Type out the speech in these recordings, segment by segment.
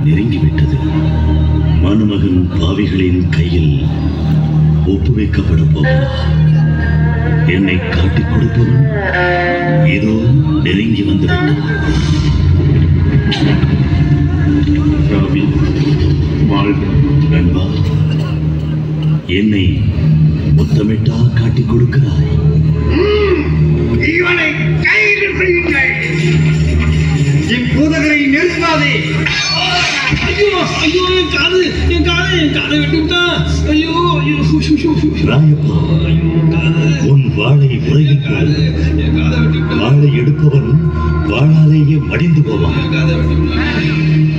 நெருங்கிவிட்டது மனுமகன் பாவிகளின் கையில் ஒப்புவிக்கப்பட போகிறார் என்னை காட்டிக் கொடுப்பவன் இதோ நெருங்கி வந்து விட்டார் ராவி வாழ்க நண்பா என்னை முத்தமிட்டா காட்டிக் கொடுக்கிறாய் இவனை கைது செய்யுங்கள் இப்போதகரை நெருங்காதே ஐயோ ஐயோ என் காது என் காது என் காதை வெட்டி விட்டான் ஐயோ ஐயோ ஐயோ, ஐயோ, ஐயோ. ராயப்பா உன் வாளை உரையில் போல் என் காதை வெட்டி விட்டான் வாளை எடுப்பவன் வாளாலேயே மடிந்து போவான் என் காதை வெட்டி விட்டான்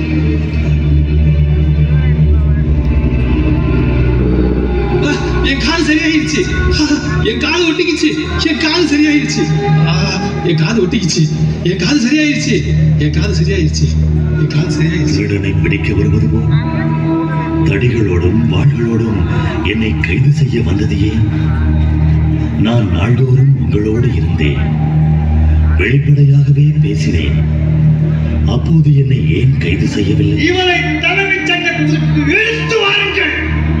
ஆ, என் காது சரியாயிருச்சு ஆ, என் காது ஒட்டிக்கிச்சு என் காது சரியாயிருச்சு ஆ, என் காது ஒட்டிக்கிச்சு என் காது சரியாயிருச்சு என் காது சரியாயிருச்சு என் காது சரியாயிருச்சு திருடனை பிடிக்க வருவது போல் தடிகளோடும் வாள்களோடும் என்னை கைது செய்ய வந்தது ஏன் நான் நாள்தோறும் உங்களோடு இருந்தேன் வெளிப்படையாகவே பேசினேன் அப்போது என்னை ஏன் கைது செய்யவில்லை இவனை தலைமைச் சங்கத்திற்கு இழுத்து வாருங்கள்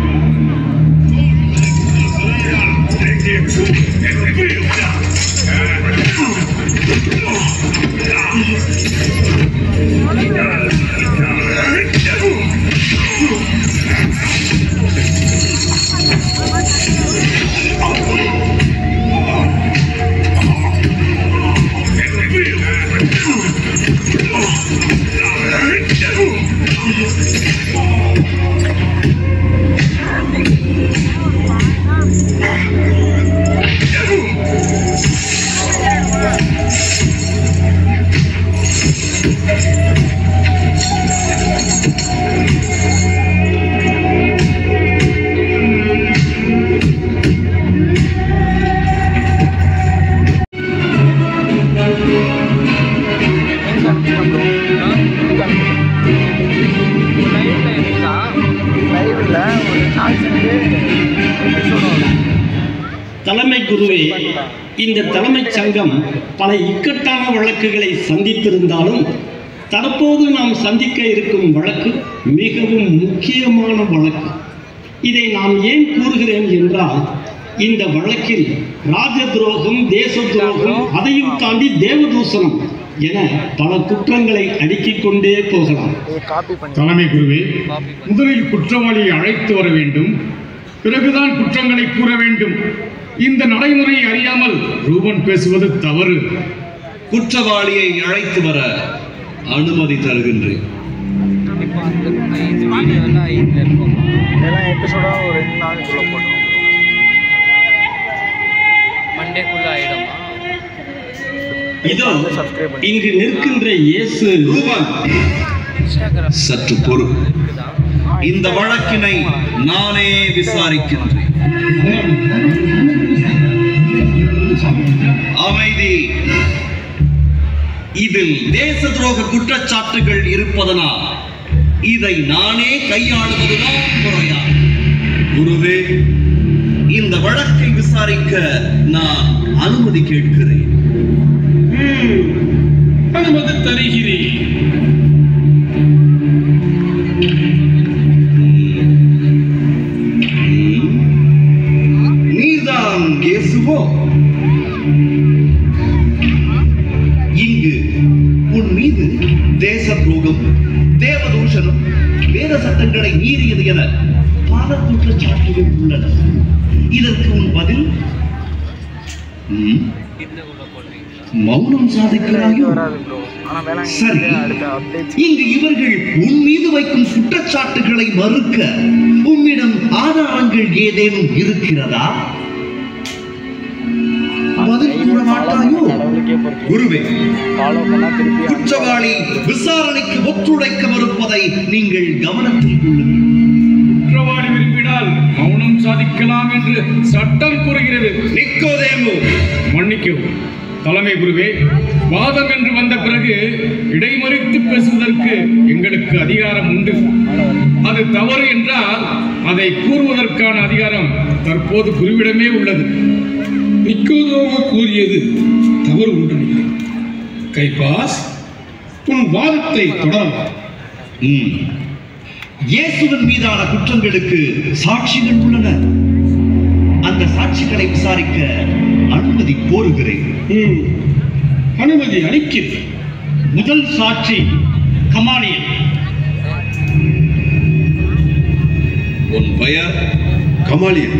லைவ்ல ஒரு நாளைக்கு எபிசோட் வரும் தலைமை குருவே இந்த தலைமைச் சங்கம் பல இக்கட்டான வழக்குகளை சந்தித்திருந்தாலும் தற்போது நாம் சந்திக்க இருக்கும் வழக்கு மிகவும் முக்கியமான வழக்கு இதை நான் ஏன் கூறுகிறேன் என்றால் இந்த வழக்கில் ராஜ துரோகம் தேச துரோகம் அதையும் தாண்டி தேவதூஷணம் என பல குற்றங்களை அடுக்கிக் கொண்டே போகலாம் காப்பி பண்ணி தலைமை குருவே காப்பி பண்ணி முதலில் குற்றவாளியை அழைத்து வர வேண்டும் பிறகுதான் குற்றங்களை கூற வேண்டும் இந்த நடைமுறையை அறியாமல் ரூபன் பேசுவது தவறு குற்றவாளியை அழைத்து வர அனுமதி தருகின்றேன் இப்போ அந்த இந்த வீடியோலாம் ஐடில் இருக்கும் இதெல்லாம் எபிசோடாக ஒரு ரெண்டு நாளுக்குள்ளே போட்டோம் மண்டேக்குள்ளே ஆகிடுமா இதோ சப்ஸ்கிரைப் பண்ணி இங்கு நிற்கின்ற இயேசு இன்ஸ்டாகிராம் சற்று பொறு இருக்குதா இந்த வழக்கினை நானே விசாரிக்கின்றேன் அமைதி இதில் தேச துரோக குற்றச்சாட்டுகள் இருப்பதனால் இதை நானே கையாளுவதுதான் முறையா குருவே இந்த வழக்கை விசாரிக்க நான் அனுமதி கேட்கிறேன் அனுமதி தருகிறேன் நீர்தான் இயேசுவோ இங்கு உன் மீது தேச துரோகம் தேவதூஷணம் வேத சட்டங்களை மீறியது என பல குற்றச்சாட்டுகள் உள்ளன இதற்கு உன் பதில் ம், இதுக்குள்ளே போடுறீங்களா மௌனம் சாதிக்கிறாயோ வராது ப்ரோ ஆனால் வேளாண் சரி. அடுத்த அப்டேட் இங்கு இவர்கள் உன் மீது வைக்கும் குற்றச்சாட்டுகளை மறுக்க உம்மிடம் ஆதாரங்கள் ஏதேனும் இருக்கிறதா பதில் கூற மாட்டாயோ கடவுளுக்கே பொறுப்பு குருவே ஃபாலோ பண்ணால் திருப்பி குற்றவாளி விசாரணைக்கு ஒத்துழைக்க மறுப்பதை நீங்கள் கவனத்தில் கொள்ளுங்கள் குற்றவாளி விரும்பினால் மௌனம் சாதிக்கலாம் என்று சட்டம் கூறுகிறது நிக்கோதேமு மன்னிக்கவும் தலைமை குருவே வாதம் என்று வந்த பிறகு இடைமறித்து பேசுவதற்கு எங்களுக்கு அதிகாரம் உண்டு அது தவறு என்றால் அதை கூறுவதற்கான அதிகாரம் தற்போது குருவிடமே உள்ளது நிக்கோதோமு கூறியது தவறு ஒன்றுமில்லை கைபாஸ் உன் வாதத்தை தொடரலாம் ம். இயேசுவின் மீதான குற்றங்களுக்கு சாட்சிகள் உள்ளன அந்த சாட்சிகளை விசாரிக்க அனுமதி கோருகிறேன் ம். அனுமதி அளிக்கிறேன் முதல் சாட்சி கமானியன் உன் பெயர் கமாலியன்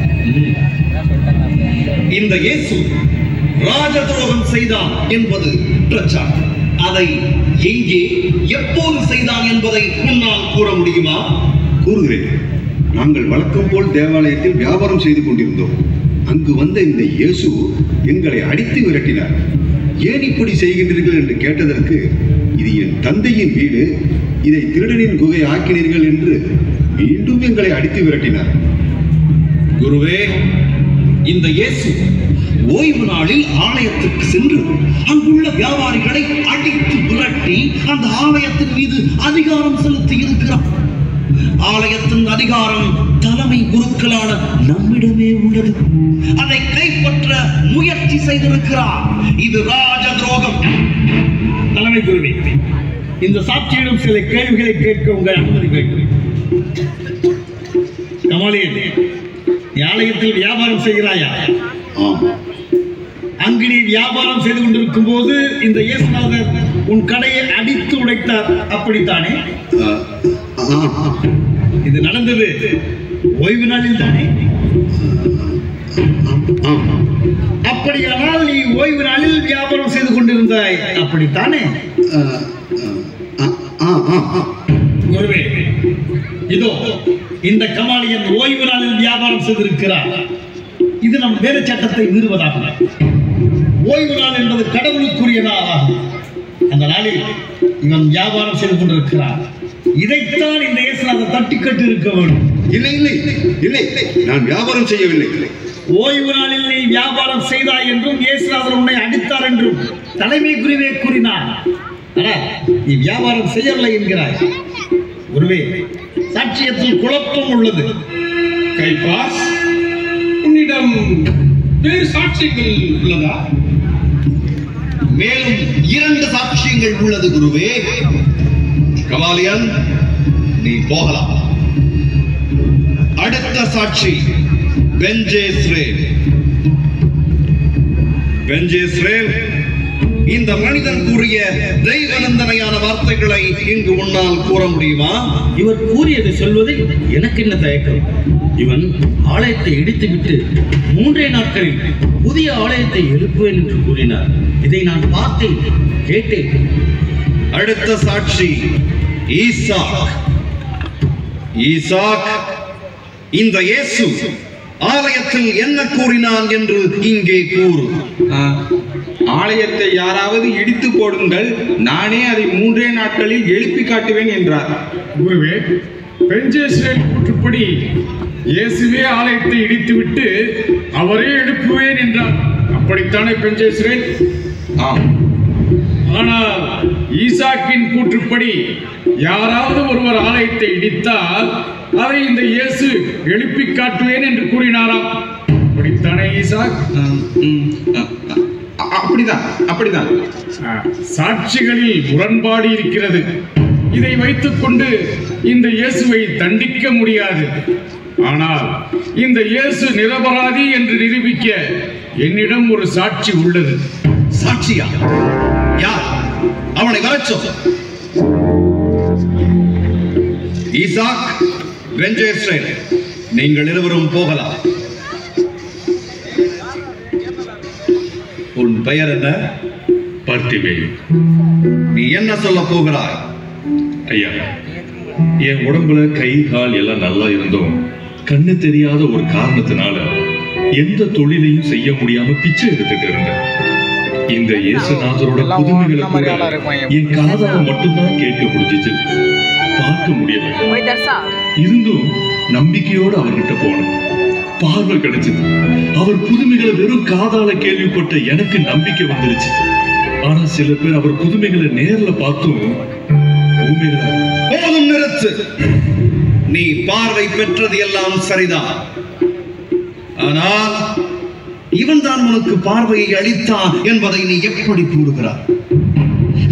இந்த இயேசு ராஜ துரோகம் செய்தான் என்பது பிரச்சாரம் அதை எங்கே எப்போது செய்தான் என்பதை உன்னால் கூற முடியுமா கூறுகிறேன் நாங்கள் வழக்கம் போல் தேவாலயத்தில் வியாபாரம் செய்து கொண்டிருந்தோம் அங்கு வந்த இந்த இயேசு எங்களை அடித்து விரட்டினார் ஏன் இப்படி செய்கின்றீர்கள் என்று கேட்டதற்கு இது என் தந்தையின் வீடு இதை திருடனின் குகை ஆக்கினீர்கள் என்று மீண்டும் எங்களை அடித்து விரட்டினார் குருவே இந்த இயேசு ஓய்வு நாளில் ஆலயத்திற்கு சென்று அங்குள்ள வியாபாரிகளை அடித்து விரட்டி அந்த ஆலயத்தின் மீது அதிகாரம் செலுத்தி இருக்கிறார் ஆலயத்தின் அதிகாரம் தலைமை குருக்களான நம்மிடமே உள்ளது அதை கைப்பற்ற முயற்சி செய்திருக்கிறார் இது ராஜ துரோகம் தலைமை குருவே இந்த சாட்சியிடம் சில கேள்விகளை கேட்க உங்கள் அனுமதி கேட்கிறேன் கமாலியன் நீ ஆலயத்தில் வியாபாரம் செய்கிறாயா ஆம் அங்கு நீ வியாபாரம் செய்து கொண்டிருக்கும் போது இந்த இயேசுநாதர் உன் கடையை அடித்து உடைத்தார் அப்படித்தானே ஆ, ஆ, இது நடந்தது ஓய்வு நாளில் தானே ஆம் அப்படியானால் நீ ஓய்வு நாளில் வியாபாரம் செய்து கொண்டிருந்தாய் அப்படித்தானே ஆ, ஆ, ஆ, ஆ, ஆ. குருவே இதோ இந்த கமாலியன் ஓய்வு நாளில் வியாபாரம் செய்திருக்கிறார் இது நம் வேறு சட்டத்தை மீறுவதாகும் ஓய்வு நாள் என்பது கடவுளுக்குரிய நாள் ஆகும் அந்த நாளில் இவன் வியாபாரம் செய்து கொண்டிருக்கிறார் இதைத்தான் இந்த இயேசுநாதர் தட்டி கட்டு இருக்க வேண்டும் இல்லை இல்லை இல்லை நான் வியாபாரம் செய்யவில்லை ஓய்வு நாளில் நீ வியாபாரம் செய்தாய் என்றும் இயேசுநாதர் உன்னை அடித்தார் என்றும் தலைமை குருவே கூறினார் ஆனால் நீ வியாபாரம் செய்யவில்லை என்கிறாய் குருவே சாட்சியத்தில் குழப்பம் உள்ளது கைபாஸ் உன்னிடம் வேறு சாட்சியங்கள் உள்ளதா மேலும் இரண்டு சாட்சியங்கள் உள்ளது குருவே கமாலியன் நீ போகலாம் அடுத்த சாட்சி பெஞ்சேஸ்ரேல் பெஞ்சேஸ்ரேல் இந்த மனிதன் கூறிய தெய்வ நிந்தனையான வார்த்தைகளை இங்கு உன்னால் கூற முடியுமா இவர் கூறியதை சொல்வதில் எனக்கு என்ன தயக்கம் இவன் ஆலயத்தை இடித்துவிட்டு மூன்றே நாட்களில் புதிய ஆலயத்தை எழுப்புவேன் என்று கூறினார் இதை நான் பார்த்தேன் கேட்டேன் அடுத்த சாட்சி ஈசாக் ஈசாக் இந்த இயேசு ஆலயத்தில் என்ன கூறினான் என்று இங்கே கூறு ஆ, ஆலயத்தை யாராவது இடித்து போடுங்கள் நானே அதை மூன்றே நாட்களில் எழுப்பி காட்டுவேன் என்றார் குருவே பெஞ்சேஸ்வரன் கூற்றுப்படி இயேசுவே ஆலயத்தை இடித்துவிட்டு அவரே எழுப்புவேன் என்றார் அப்படித்தானே பெஞ்சேஸ்வரன் ஆம் ஆனால் ஈசாக்கின் கூற்றுப்படி யாராவது ஒருவர் ஆலயத்தை இடித்தால் அதை இந்த இயேசு எழுப்பி காட்டுவேன் என்று கூறினாராம் அப்படித்தானே ஈசாக் ஆம், ம், அ, அ, அப்படிதான் அப்படிதான் ஆ, சாட்சிகளில் முரண்பாடு இருக்கிறது இதை வைத்துக்கொண்டு இந்த இயேசுவை தண்டிக்க முடியாது ஆனால் இந்த இயேசு நிரபராதி என்று நிரூபிக்க என்னிடம் ஒரு சாட்சி உள்ளது சாட்சியா யார் அவனை வரச் சொல் ஈசாக் பெஞ்சேஸ்ரேல் நீங்கள் இருவரும் போகலாம் உன் பெயர் என்ன பார்த்திபேல் நீ என்ன சொல்ல போகிறாய் ஐயா என் உடம்புல கை கால் எல்லாம் நல்லா இருந்தும் கண்ணு தெரியாத ஒரு காரணத்தினால எந்த தொழிலையும் செய்ய முடியாம பிச்சை எடுத்துட்டு இருந்தேன் இந்த இயேசுநாதரோட எல்லாம் புதுமைகளை ஒண்ணா மாதிரி கூட ஆளா இருப்பாங்க. என் காதால மட்டும்தான் கேட்க முடிஞ்சிச்சு பார்க்க முடியல Wait, that's all. இருந்தும் நம்பிக்கையோட அவர்கிட்ட போனேன் பார்வை கிடைச்சது அவர் புதுமைகளை வெறும் காதால கேள்விப்பட்ட எனக்கு நம்பிக்கை வந்துருச்சு ஆனா சில பேர் அவர் புதுமைகளை நேர்ல பார்த்தும் உண்மைகளை போதும் நிறுத்து நீ பார்வை பெற்றது எல்லாம் சரிதான் ஆனால் இவன் தான் உனக்கு பார்வையை அளித்தான் என்பதை நீ எப்படி கூறுகிறாய்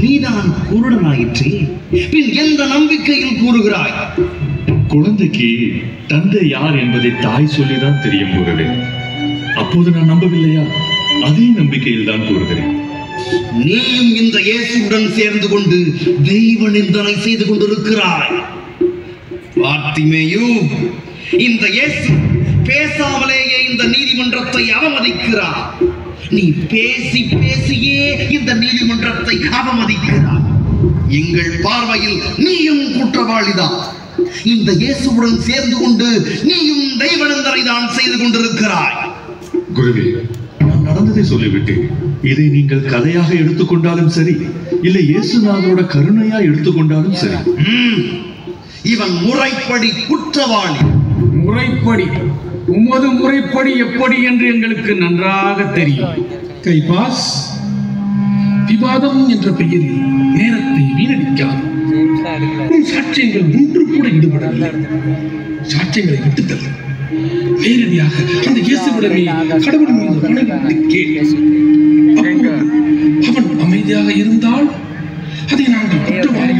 நீதான் குருடனாயிற்றே பின் எந்த நம்பிக்கையில் கூறுகிறாய் குழந்தைக்கு தந்தை யார் என்பதை தாய் சொல்லிதான் தெரியும் குருவே அப்போது நான் நம்பவில்லையா அதே நம்பிக்கையில் தான் கூறுகிறேன் நீயும் இந்த இயேசுவுடன் சேர்ந்து கொண்டு தெய்வ நிந்தனை செய்து கொண்டிருக்கிறாய் பார்த்திமேயு இந்த இயேசு பேசாமலேயே இந்த நீதிமன்றத்தை அவமதிக்கிறார் நீ பேசி பேசியே இந்த நீதிமன்றத்தை அவமதிக்கிறார் எங்கள் பார்வையில் நீயும் குற்றவாளிதான் இந்த இயேசுவுடன் சேர்ந்து கொண்டு நீயும் தெய்வநந்தரை தான் செய்து கொண்டிருக்கிறாய் குருவே நான் நடந்ததை சொல்லிவிட்டேன் இதை நீங்கள் கதையாக எடுத்துக்கொண்டாலும் சரி இல்லை இயேசுநாதரோட கருணையா எடுத்துக்கொண்டாலும் சரி ம், இவன் முறைப்படி குற்றவாளி முறைப்படி உமது முறைப்படி எப்படி என்று எங்களுக்கு நன்றாக தெரியும் கைபாஸ் விவாதம் என்ற பெயரில் நேரத்தை வீணடிக்காது உன் சாட்சியங்கள் ஒன்று கூட ஈடுபடவில்லை சாட்சியங்களை விட்டுத்தல் நேரடியாக அந்த இயேசுவிடமே கடவுள் மீது ஆணையிட்டு கேள் அப்போது அவன் அமைதியாக இருந்தால் அதை நாங்கள் குற்றவாளி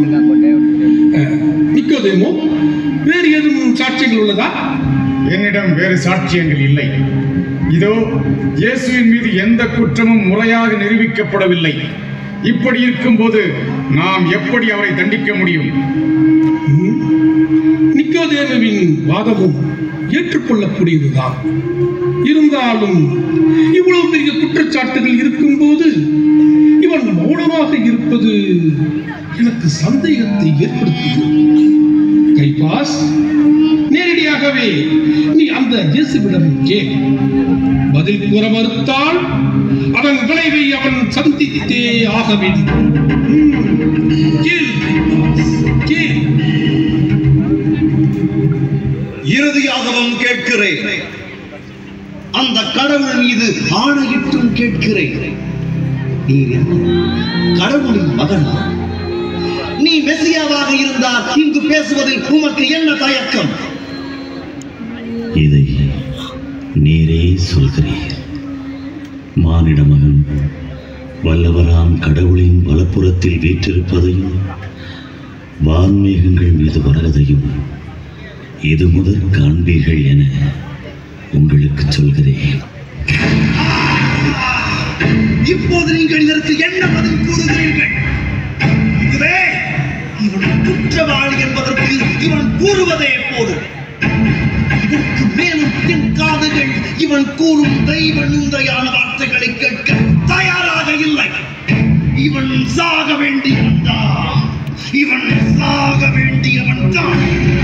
நிக்கோதேமோ வேறு ஏதும் சாட்சியங்கள் உள்ளதா என்னிடம் வேறு சாட்சியங்கள் இல்லை இதோ இயேசுவின் மீது எந்த குற்றமும் முறையாக நிரூபிக்கப்படவில்லை இப்படி இருக்கும்போது நாம் எப்படி அவரை தண்டிக்க முடியும் நிக்கோதேமுவின் வாதமும் ஏற்றுக்கொள்ளக்கூடியதுதான் இருந்தாலும் இவ்வளவு பெரிய குற்றச்சாட்டுகள் இருக்கும்போது இவன் மௌனமாக இருப்பது எனக்கு சந்தேகத்தை ஏற்படுத்துகிறது கைபாஸ் நேரடியாகவே நீ அந்த இயேசுவிடம் கேள் பதில் கூற மறுத்தால் அதன் விளைவை அவன் சந்தித்தே ஆக வேண்டும் ம், கேள் கைபாஸ், கேள் இறுதியாகவும் கேட்கிறேன் அந்த கடவுள் மீது ஆணையிட்டும் கேட்கிறேன் நீர் என்ன கடவுளின் மகனா நீ மெசியாவாக இருந்தால் இங்கு பேசுவதில் உமக்கு என்ன தயக்கம் இதை நீரே சொல்கிறீர் மானிட மகன் வல்லவராம் கடவுளின் வலப்புறத்தில் வீற்றிருப்பதையும் வான்மேகங்கள் மீது வருவதையும் இது முதல் காண்பீர்கள் என உங்களுக்கு சொல்கிறேன் இப்போது நீங்கள் இதற்கு என்ன பதில் கூறுகிறீர்கள் இதுவே இவன் குற்றவாளி என்பதற்கு இவன் கூறுவதே போதும் இதற்கு மேலும் என் காதுகள் இவன் கூறும் தெய்வ நிந்தையான வார்த்தைகளை கேட்க தயாராக இல்லை இவன் சாக வேண்டியவன் தான் இவன் சாக வேண்டியவன் தான்